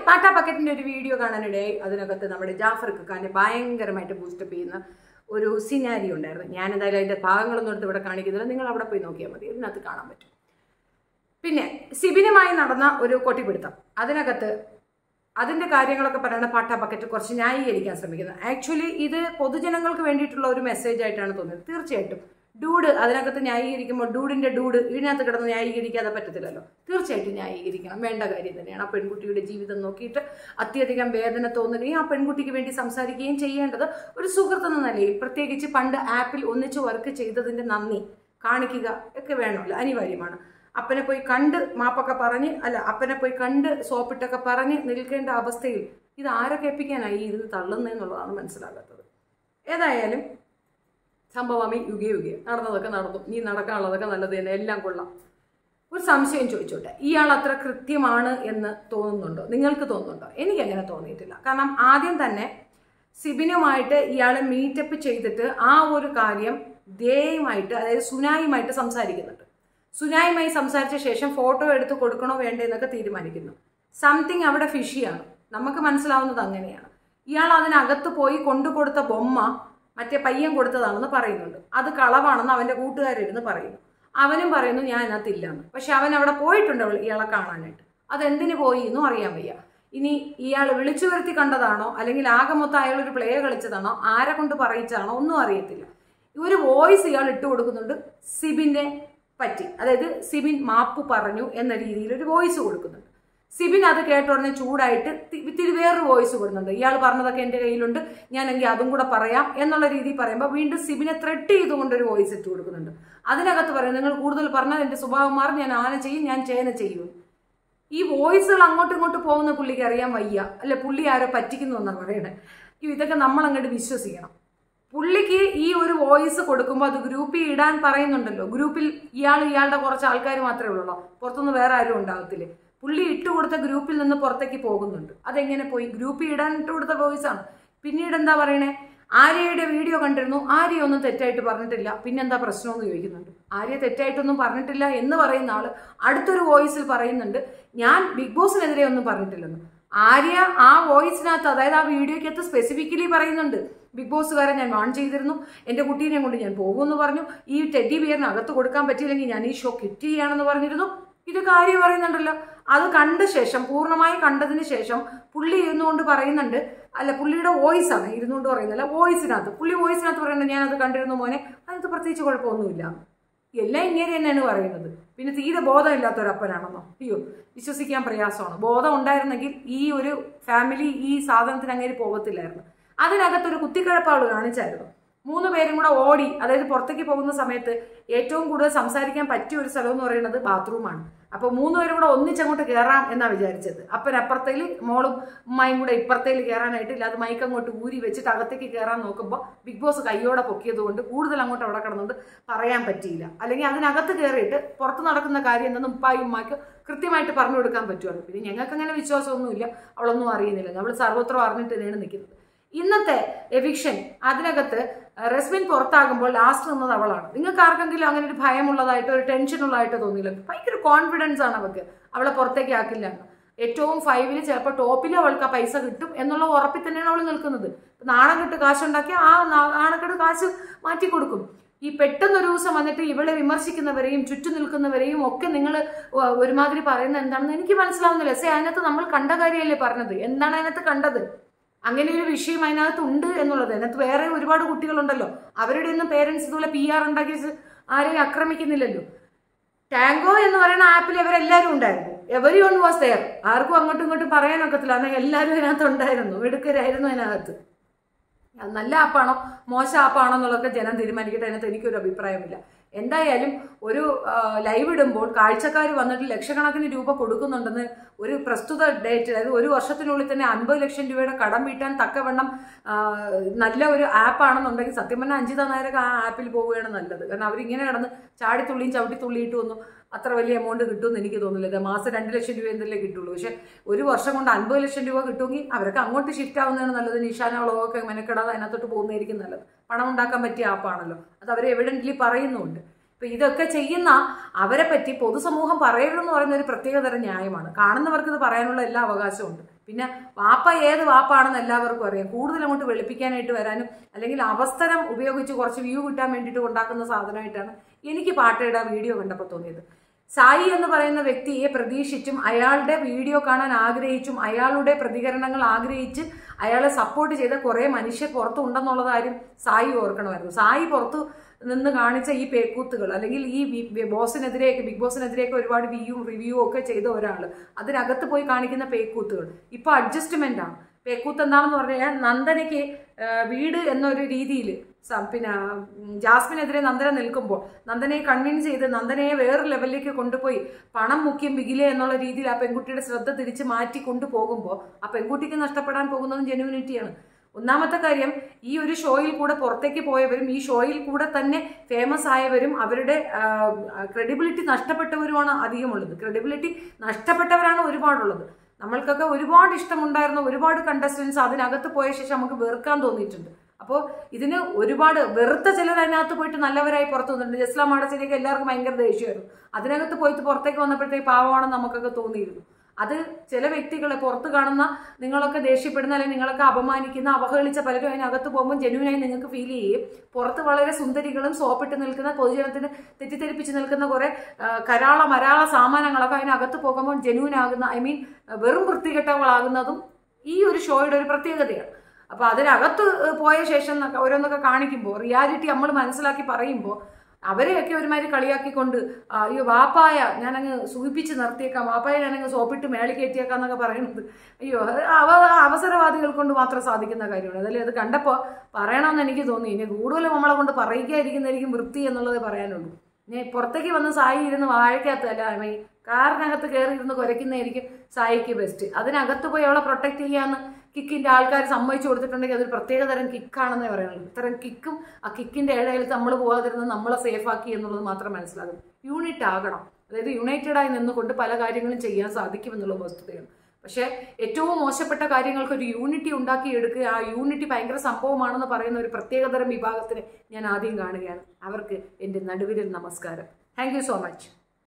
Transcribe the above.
ടാറ്റ പക്കറ്റിന്റെ ഒരു വീഡിയോ കാണാനിടയായി അതിനകത്ത് നമ്മുടെ ജാഫർ ഖാനെ ഭയങ്കരമായിട്ട് ബൂസ്റ്റപ്പ് ചെയ്യുന്ന ഒരു സിനാരി ഉണ്ടായിരുന്നു ഞാൻ എന്തായാലും അതിന്റെ ഭാഗങ്ങളൊന്നും എടുത്ത് ഇവിടെ കാണിക്കുന്നില്ല നിങ്ങൾ അവിടെ പോയി നോക്കിയാൽ മതി ഇതിനകത്ത് കാണാൻ പറ്റും പിന്നെ സിബിനുമായി നടന്ന ഒരു കൊട്ടിപ്പിടുത്തം അതിനകത്ത് അതിന്റെ കാര്യങ്ങളൊക്കെ പറയുന്ന പാട്ട ബക്കറ്റ് കുറച്ച് ന്യായീകരിക്കാൻ ശ്രമിക്കുന്നത് ആക്ച്വലി ഇത് പൊതുജനങ്ങൾക്ക് വേണ്ടിയിട്ടുള്ള ഒരു മെസ്സേജ് ആയിട്ടാണ് തോന്നുന്നത് തീർച്ചയായിട്ടും ഡൂഡ് അതിനകത്ത് ന്യായീകരിക്കുമ്പോൾ ഡൂഡിന്റെ ഡൂഡ് ഇതിനകത്ത് കിടന്ന് ന്യായീകരിക്കാതെ പറ്റത്തില്ലല്ലോ തീർച്ചയായിട്ടും ന്യായീകരിക്കണം വേണ്ട കാര്യം തന്നെയാണ് ആ പെൺകുട്ടിയുടെ ജീവിതം നോക്കിയിട്ട് അത്യധികം വേദന തോന്നുകയും ആ പെൺകുട്ടിക്ക് വേണ്ടി സംസാരിക്കുകയും ചെയ്യേണ്ടത് ഒരു സുഹൃത്തെന്ന നിലയിൽ പ്രത്യേകിച്ച് പണ്ട് ആപ്പിൽ ഒന്നിച്ച് വർക്ക് ചെയ്തതിന്റെ നന്ദി കാണിക്കുക ഒക്കെ വേണമല്ലോ അനിവാര്യമാണ് അപ്പനെ പോയി കണ്ട് മാപ്പൊക്കെ പറഞ്ഞ് അല്ല അപ്പനെ പോയി കണ്ട് സോപ്പിട്ടൊക്കെ പറഞ്ഞ് നിൽക്കേണ്ട അവസ്ഥയിൽ ഇത് ആരെ കേൾപ്പിക്കാനായി ഇരുന്ന് തള്ളുന്നതെന്നുള്ളതാണ് മനസ്സിലാകാത്തത് ഏതായാലും സംഭവമേ യുഗേ യുഗേ നടന്നതൊക്കെ നടന്നു നീ നടക്കാനുള്ളതൊക്കെ നല്ലത് തന്നെ എല്ലാം കൊള്ളാം ഒരു സംശയം ചോദിച്ചോട്ടെ ഇയാൾ അത്ര കൃത്യമാണ് എന്ന് തോന്നുന്നുണ്ടോ നിങ്ങൾക്ക് തോന്നുന്നുണ്ടോ എനിക്ക് അങ്ങനെ തോന്നിയിട്ടില്ല കാരണം ആദ്യം തന്നെ സിബിനുമായിട്ട് ഇയാൾ മീറ്റപ്പ് ചെയ്തിട്ട് ആ ഒരു കാര്യം ധ്യേയമായിട്ട് അതായത് സുനായുമായിട്ട് സംസാരിക്കുന്നുണ്ട് സുനായുമായി സംസാരിച്ച ശേഷം ഫോട്ടോ എടുത്ത് കൊടുക്കണോ വേണ്ടേ എന്നൊക്കെ തീരുമാനിക്കുന്നു സംതിങ് അവിടെ ഫിഷിയാണ് നമുക്ക് മനസ്സിലാവുന്നത് അങ്ങനെയാണ് ഇയാൾ അതിനകത്ത് പോയി കൊണ്ടുകൊടുത്ത ബൊമ്മ മറ്റേ പയ്യൻ കൊടുത്തതാണെന്ന് പറയുന്നുണ്ട് അത് കളവാണെന്ന് അവന്റെ കൂട്ടുകാരിരുന്ന് പറയുന്നു അവനും പറയുന്നു ഞാൻ അതിനകത്തില്ലെന്ന് പക്ഷെ അവൻ അവിടെ പോയിട്ടുണ്ട് അവൾ ഇയാളെ കാണാനായിട്ട് അതെന്തിനു പോയി എന്നും അറിയാൻ വയ്യ ഇനി ഇയാൾ വിളിച്ചു വരുത്തി കണ്ടതാണോ അല്ലെങ്കിൽ ആകെ മൊത്തം അയാൾ ഒരു പ്ലേ കളിച്ചതാണോ ആരെ കൊണ്ട് പറയിച്ചതാണോ ഒന്നും അറിയത്തില്ല ഒരു വോയിസ് ഇയാൾ ഇട്ട് കൊടുക്കുന്നുണ്ട് സിബിനെ പറ്റി അതായത് സിബിൻ മാപ്പ് പറഞ്ഞു എന്ന രീതിയിൽ ഒരു വോയിസ് കൊടുക്കുന്നുണ്ട് സിബിൻ അത് കേട്ടുടനെ ചൂടായിട്ട് തി- ഇത്തിരി വേറൊരു വോയിസ് കൊടുക്കുന്നുണ്ട് ഇയാൾ പറഞ്ഞതൊക്കെ എൻ്റെ കയ്യിലുണ്ട് ഞാനെങ്കിൽ അതും കൂടെ പറയാം എന്നുള്ള രീതിയിൽ പറയുമ്പോൾ വീണ്ടും സിബിനെ ത്രെഡ് ചെയ്തുകൊണ്ട് ഒരു വോയിസ് ഇട്ട് കൊടുക്കുന്നുണ്ട് അതിനകത്ത് പറയും നിങ്ങൾ കൂടുതൽ പറഞ്ഞാൽ എൻ്റെ സ്വഭാവം മാറി ഞാൻ ആന ചെയ്യും ഞാൻ ചേന ചെയ്യും ഈ വോയിസുകൾ അങ്ങോട്ടും ഇങ്ങോട്ടും പോകുന്ന പുള്ളിക്ക് അറിയാൻ വയ്യ അല്ലെ പുള്ളി ആരോ പറ്റിക്കുന്നു എന്നാണ് പറയണേ അയ്യോ, ഇതൊക്കെ നമ്മൾ അങ്ങോട്ട് വിശ്വസിക്കണം പുള്ളിക്ക് ഈ ഒരു വോയിസ് കൊടുക്കുമ്പോൾ അത് ഗ്രൂപ്പിൽ ഇടാൻ പറയുന്നുണ്ടല്ലോ ഗ്രൂപ്പിൽ ഇയാൾ ഇയാളുടെ കുറച്ച് ആൾക്കാർ മാത്രമേ ഉള്ളൂ പുറത്തുനിന്ന് വേറെ ആരും ഉണ്ടാകത്തില്ലേ പുള്ളി ഇട്ട് കൊടുത്ത ഗ്രൂപ്പിൽ നിന്ന് പുറത്തേക്ക് പോകുന്നുണ്ട് അതെങ്ങനെ പോയി ഗ്രൂപ്പിൽ ഇടാൻ ഇട്ട് കൊടുത്ത വോയിസ് ആണ് പിന്നീട് എന്താ പറയണേ ആര്യയുടെ വീഡിയോ കണ്ടിരുന്നു ആര്യ ഒന്നും തെറ്റായിട്ട് പറഞ്ഞിട്ടില്ല പിന്നെന്താ പ്രശ്നമെന്ന് ചോദിക്കുന്നുണ്ട് ആര്യ തെറ്റായിട്ടൊന്നും പറഞ്ഞിട്ടില്ല എന്ന് പറയുന്ന ആള് അടുത്തൊരു വോയിസിൽ പറയുന്നുണ്ട് ഞാൻ ബിഗ് ബോസിനെതിരെ ഒന്നും പറഞ്ഞിട്ടില്ലെന്ന് ആര്യ ആ വോയിസിനകത്ത് അതായത് ആ വീഡിയോക്കകത്ത് സ്പെസിഫിക്കലി പറയുന്നുണ്ട് ബിഗ് ബോസുകാരെ ഞാൻ വാൺ ചെയ്തിരുന്നു എൻ്റെ കുട്ടീനെ കൊണ്ട് ഞാൻ പോകുമെന്ന് പറഞ്ഞു ഈ ടെഡി ബിയറിന് അകത്ത് കൊടുക്കാൻ പറ്റിയില്ലെങ്കിൽ ഞാൻ ഈ ഷോ കിറ്റ് ചെയ്യാണെന്ന് പറഞ്ഞിരുന്നു ഇത് കാര്യം പറയുന്നുണ്ടല്ലോ അത് കണ്ട ശേഷം പൂർണ്ണമായി കണ്ടതിന് ശേഷം പുള്ളി ഇരുന്നുകൊണ്ട് പറയുന്നുണ്ട് അല്ല പുള്ളിയുടെ വോയിസ് ആണ് ഇരുന്നുകൊണ്ട് പറയുന്നില്ല വോയിസിനകത്ത് പുള്ളി വോയിസിനകത്ത് പറയുന്നുണ്ട് ഞാൻ അത് കണ്ടിരുന്നു മോനെ അതിനകത്ത് പ്രത്യേകിച്ച് കുഴപ്പമൊന്നുമില്ല എല്ലാം ഇങ്ങനെ തന്നെയാണ് പറയുന്നത് പിന്നെ തീരെ ബോധമില്ലാത്ത ഒരു അപ്പനാണെന്നോ അയ്യോ വിശ്വസിക്കാൻ പ്രയാസമാണ് ബോധം ഉണ്ടായിരുന്നെങ്കിൽ ഈ ഒരു ഫാമിലി ഈ സാധനത്തിന് അങ്ങനെ പോകത്തില്ലായിരുന്നു അതിനകത്തൊരു കുത്തിക്കഴപ്പാട് കാണിച്ചായിരുന്നു മൂന്ന് പേരും കൂടെ ഓടി അതായത് പുറത്തേക്ക് പോകുന്ന സമയത്ത് ഏറ്റവും കൂടുതൽ സംസാരിക്കാൻ പറ്റിയ ഒരു സ്ഥലം എന്ന് പറയുന്നത് ബാത്റൂമാണ് അപ്പൊ മൂന്ന് പേരും കൂടെ ഒന്നിച്ചങ്ങോട്ട് കയറാം എന്നാ വിചാരിച്ചത് അപ്പൻ അപ്പുറത്തേല് മോളും ഉമ്മയും കൂടെ ഇപ്പുറത്തേല് കയറാനായിട്ട് ഇല്ലാതെ മൈക്ക് അങ്ങോട്ട് ഊരി വെച്ചിട്ട് അകത്തേക്ക് കയറാൻ നോക്കുമ്പോൾ ബിഗ് ബോസ് കയ്യോടെ പൊക്കിയത് കൊണ്ട് കൂടുതൽ അങ്ങോട്ട് അവിടെ കിടന്നുകൊണ്ട് പറയാൻ പറ്റിയില്ല അല്ലെങ്കിൽ അതിനകത്ത് കയറിയിട്ട് പുറത്ത് നടക്കുന്ന കാര്യം എന്തെന്ന് ഉപ്പായും ഉമ്മാക്ക് കൃത്യമായിട്ട് പറഞ്ഞു കൊടുക്കാൻ പറ്റുമല്ലോ പിന്നെ ഞങ്ങൾക്ക് അങ്ങനെ വിശ്വാസമൊന്നുമില്ല അവളൊന്നും അറിയുന്നില്ല നമ്മൾ സർവത്രം അറിഞ്ഞിട്ട് തന്നെയാണ് നിൽക്കുന്നത് ഇന്നത്തെ എവിക്ഷൻ അതിനകത്ത് റെസ്മിൻ പുറത്താകുമ്പോൾ ലാസ്റ്റ് നിന്നത് അവളാണ് നിങ്ങൾക്ക് ആർക്കെങ്കിലും അങ്ങനെ ഒരു ഭയമുള്ളതായിട്ടോ ഒരു ടെൻഷൻ ഉള്ളതായിട്ടോ തോന്നിയില്ല ഭയങ്കര കോൺഫിഡൻസ് ആണ് അവൾക്ക് അവളെ പുറത്തേക്ക് ആക്കില്ല എന്ന് ഏറ്റവും ഫൈവില് ചിലപ്പോൾ ടോപ്പിൽ അവൾക്ക് ആ പൈസ കിട്ടും എന്നുള്ള ഉറപ്പിൽ തന്നെയാണ് അവൾ നിൽക്കുന്നത് നാണം കെട്ട് കാശുണ്ടാക്കി ആ നാ- നാണക്കെട്ട് കാശ് മാറ്റി കൊടുക്കും ഈ പെട്ടെന്ന് ഒരു ദിവസം വന്നിട്ട് ഇവളെ വിമർശിക്കുന്നവരെയും ചുറ്റും നിൽക്കുന്നവരെയും ഒക്കെ നിങ്ങൾ ഒരുമാതിരി പറയുന്നത് എന്താണെന്ന് എനിക്ക് മനസ്സിലാവുന്നില്ല സേ അതിനകത്ത് നമ്മൾ കണ്ട കാര്യമല്ലേ പറഞ്ഞത് എന്താണ് അതിനകത്ത് കണ്ടത് അങ്ങനെ ഒരു വിഷയം അതിനകത്ത് ഉണ്ട് എന്നുള്ളത് അതിനകത്ത് വേറെ ഒരുപാട് കുട്ടികളുണ്ടല്ലോ അവരുടെ ഒന്നും പേരൻസ് ഇതുപോലെ പി ആർ ഉണ്ടാക്കി ആരെയും ആക്രമിക്കുന്നില്ലല്ലോ ടാങ്കോ എന്ന് പറയുന്ന ആപ്പിൽ ഇവരെല്ലാവരും ഉണ്ടായിരുന്നു എവരി വൺ വാസ് ദയർ ആർക്കും അങ്ങോട്ടും ഇങ്ങോട്ടും പറയാനൊക്കത്തില്ല എന്നാൽ എല്ലാവരും അതിനകത്ത് ഉണ്ടായിരുന്നു എടുക്കരായിരുന്നു അതിനകത്ത് അത് നല്ല ആപ്പാണോ മോശം ആപ്പാണോ എന്നുള്ളതൊക്കെ ജനം തീരുമാനിക്കട്ടെ അതിനകത്ത് എനിക്കൊരു അഭിപ്രായമില്ല എന്തായാലും ഒരു ലൈവ് ഇടുമ്പോൾ കാഴ്ചക്കാർ വന്നിട്ട് ലക്ഷക്കണക്കിന് രൂപ കൊടുക്കുന്നുണ്ടെന്ന് ഒരു പ്രസ്തുത ഡേറ്റ് അതായത് ഒരു വർഷത്തിനുള്ളിൽ തന്നെ അൻപത് ലക്ഷം രൂപയുടെ കടം വീട്ടാൻ തക്കവണ്ണം ആ, നല്ല ഒരു ആപ്പാണെന്നുണ്ടെങ്കിൽ സത്യം പറഞ്ഞാൽ അഞ്ചിത നായരൊക്കെ ആ ആപ്പിൽ പോവുകയാണ് നല്ലത് കാരണം അവരിങ്ങനെ കിടന്ന് ചാടിത്തുള്ളിയും ചവിട്ടിത്തുള്ളിയിട്ട് ഒന്നും അത്ര വലിയ എമൗണ്ട് കിട്ടുമെന്ന് എനിക്ക് തോന്നുന്നില്ല ഇത് മാസം രണ്ട് ലക്ഷം രൂപ എന്തെങ്കിലും കിട്ടുള്ളൂ പക്ഷെ ഒരു വർഷം കൊണ്ട് അൻപത് ലക്ഷം രൂപ കിട്ടുമെങ്കിൽ അവരൊക്കെ അങ്ങോട്ട് ഷിഫ്റ്റ് ആവുന്നതാണ് നല്ലത് നിഷാന വ്ളോഗൊക്കെ മെനക്കെടാതെ അതിനകത്തോട്ട് പോകുന്നതായിരിക്കും നല്ലത് പണം ഉണ്ടാക്കാൻ പറ്റിയ ആപ്പാണല്ലോ അത് അവർ എവിഡൻ്റ്ലി പറയുന്നുമുണ്ട് അപ്പൊ ഇതൊക്കെ ചെയ്യുന്ന അവരെ പറ്റി പൊതുസമൂഹം പറയരുതെന്ന് പറയുന്ന ഒരു പ്രത്യേകതരം ന്യായമാണ് കാണുന്നവർക്ക് ഇത് പറയാനുള്ള എല്ലാ അവകാശവും ഉണ്ട് പിന്നെ വാപ്പ ഏത് വാപ്പാണെന്ന് എല്ലാവർക്കും അറിയാം കൂടുതൽ അങ്ങോട്ട് വെളുപ്പിക്കാനായിട്ട് വരാനും അല്ലെങ്കിൽ അവസരം ഉപയോഗിച്ച് കുറച്ച് വ്യൂ കിട്ടാൻ വേണ്ടിയിട്ട് ഉണ്ടാക്കുന്ന സാധനമായിട്ടാണ് എനിക്ക് പാട്ടയുടെ വീഡിയോ കണ്ടപ്പോൾ തോന്നിയത് സായി എന്ന് പറയുന്ന വ്യക്തിയെ പ്രതീക്ഷിച്ചും അയാളുടെ വീഡിയോ കാണാൻ ആഗ്രഹിച്ചും അയാളുടെ പ്രതികരണങ്ങൾ ആഗ്രഹിച്ച് അയാളെ സപ്പോർട്ട് ചെയ്ത കുറേ മനുഷ്യർ പുറത്തുണ്ടെന്നുള്ള കാര്യം സായി ഓർക്കണമായിരുന്നു സായി പുറത്ത് നിന്ന് കാണിച്ച ഈ പേക്കൂത്തുകൾ അല്ലെങ്കിൽ ഈ ബി- ബി- ബോസിനെതിരെയൊക്കെ ബിഗ് ബോസിനെതിരെയൊക്കെ ഒരുപാട് വ്യൂവും റിവ്യൂ ഒക്കെ ചെയ്ത ഒരാൾ അതിനകത്ത് പോയി കാണിക്കുന്ന പേക്കൂത്തുകൾ ഇപ്പൊ അഡ്ജസ്റ്റ്മെന്റ് ആണ് പേക്കൂത്ത് എന്താണെന്ന് പറഞ്ഞു കഴിഞ്ഞാൽ നന്ദനയ്ക്ക് ആ, വീട് എന്നൊരു രീതിയിൽ പിന്നെ ഉം, ജാസ്മിനെതിരെ നന്ദന നിൽക്കുമ്പോൾ നന്ദനയെ കൺവിൻസ് ചെയ്ത് നന്ദനയെ വേറെ ലെവലിലേക്ക് കൊണ്ടുപോയി പണം മുഖ്യം ബിഗിലെ എന്നുള്ള രീതിയിൽ ആ പെൺകുട്ടിയുടെ ശ്രദ്ധ തിരിച്ച് മാറ്റി കൊണ്ടുപോകുമ്പോൾ ആ പെൺകുട്ടിക്ക് നഷ്ടപ്പെടാൻ പോകുന്നതും ജെനുവിനിറ്റിയാണ് ഒന്നാമത്തെ കാര്യം ഈ ഒരു ഷോയിൽ കൂടെ പുറത്തേക്ക് പോയവരും ഈ ഷോയിൽ കൂടെ തന്നെ ഫേമസ് ആയവരും അവരുടെ ക്രെഡിബിലിറ്റി നഷ്ടപ്പെട്ടവരുമാണ് അധികമുള്ളത് ക്രെഡിബിലിറ്റി നഷ്ടപ്പെട്ടവരാണ് ഒരുപാടുള്ളത് നമ്മൾക്കൊക്കെ ഒരുപാട് ഇഷ്ടമുണ്ടായിരുന്ന ഒരുപാട് കണ്ടസ്റ്റൻസ് അതിനകത്ത് പോയ ശേഷം നമുക്ക് വെറുക്കാൻ തോന്നിയിട്ടുണ്ട് അപ്പോൾ ഇതിന് ഒരുപാട് വെറുത്ത ചിലർ അതിനകത്ത് പോയിട്ട് നല്ലവരായി പുറത്തു വന്നിട്ടുണ്ട് ജസ്ലാം മാടച്ചേരിയൊക്കെ എല്ലാവർക്കും ഭയങ്കര ദേഷ്യമായിരുന്നു അതിനകത്ത് പോയിട്ട് പുറത്തേക്ക് വന്നപ്പോഴത്തേക്ക് പാവമാണെന്ന് നമുക്കൊക്കെ തോന്നിയിരുന്നു അത് ചില വ്യക്തികളെ പുറത്ത് കാണുന്ന നിങ്ങളൊക്കെ ദേഷ്യപ്പെടുന്ന അല്ലെങ്കിൽ നിങ്ങളൊക്കെ അപമാനിക്കുന്ന അവഹേളിച്ച പലരും അതിനകത്ത് പോകുമ്പോൾ ജനുവിനായി നിങ്ങൾക്ക് ഫീൽ ചെയ്യും പുറത്ത് വളരെ സുന്ദരികളും സോപ്പിട്ട് നിൽക്കുന്ന പൊതുജനത്തിന് തെറ്റിദ്ധരിപ്പിച്ച് നിൽക്കുന്ന കുറെ ആ, കരാള മരാള സാമാനങ്ങളൊക്കെ അതിനകത്ത് പോകുമ്പോൾ ജനുവിനാകുന്ന ഐ മീൻ വെറും വൃത്തികെട്ടവളാകുന്നതും ഈ ഒരു ഷോയുടെ ഒരു പ്രത്യേകതയാണ് അപ്പൊ അതിനകത്ത് പോയ ശേഷം എന്നൊക്കെ ഓരോന്നൊക്കെ കാണിക്കുമ്പോൾ റിയാലിറ്റി നമ്മൾ മനസ്സിലാക്കി പറയുമ്പോൾ അവരെയൊക്കെ ഒരുമാതിരി കളിയാക്കിക്കൊണ്ട് ആ, അയ്യോ വാപ്പായ ഞാനങ്ങ് സൂചിപ്പിച്ച് നിർത്തിയേക്കാം വാപ്പായ ഞാനങ്ങ് സോപ്പിട്ട് മേളി കയറ്റിയേക്കാം എന്നൊക്കെ പറയുന്നത് അയ്യോ അത് അവ അവസരവാദികൾ കൊണ്ട് മാത്രം സാധിക്കുന്ന കാര്യമാണ് അതല്ലേ അത് കണ്ടപ്പോൾ പറയണമെന്ന് എനിക്ക് തോന്നി ഇനി കൂടുതലും നമ്മളെ കൊണ്ട് പറയിക്കാതിരിക്കുന്നതായിരിക്കും വൃത്തി എന്നുള്ളത് പറയാനുള്ളൂ ഇനി പുറത്തേക്ക് വന്ന് സായി ഇരുന്ന് വാഴയ്ക്കകത്തല്ല ഐ മീൻ കാറിനകത്ത് കയറി ഇരുന്ന് കുരയ്ക്കുന്നതായിരിക്കും സായിക്ക് ബെസ്റ്റ് അതിനകത്ത് പോയി അവളെ പ്രൊട്ടക്ട് ചെയ്യാന്ന് കിക്കിന്റെ ആൾക്കാർ സമ്മതിച്ചു കൊടുത്തിട്ടുണ്ടെങ്കിൽ അതൊരു പ്രത്യേകതരം കിക്കാണെന്നേ പറയാനുള്ളൂ ഇത്തരം കിക്കും ആ കിക്കിന്റെ ഇടയിൽ നമ്മൾ പോകാതിരുന്ന് നമ്മളെ സേഫ് ആക്കി എന്നുള്ളത് മാത്രം മനസ്സിലാകും യൂണിറ്റ് ആകണം അതായത് യുണൈറ്റഡ് ആയി നിന്നുകൊണ്ട് പല കാര്യങ്ങളും ചെയ്യാൻ സാധിക്കും എന്നുള്ള വസ്തുതയാണ് പക്ഷേ ഏറ്റവും മോശപ്പെട്ട കാര്യങ്ങൾക്ക് ഒരു യൂണിറ്റി ഉണ്ടാക്കി എടുക്കുക ആ യൂണിറ്റി ഭയങ്കര സംഭവമാണെന്ന് പറയുന്ന ഒരു പ്രത്യേകതരം വിഭാഗത്തിന് ഞാൻ ആദ്യം കാണുകയാണ് അവർക്ക് എൻ്റെ നടുവിരൽ നമസ്കാരം താങ്ക് യു സോ മച്ച്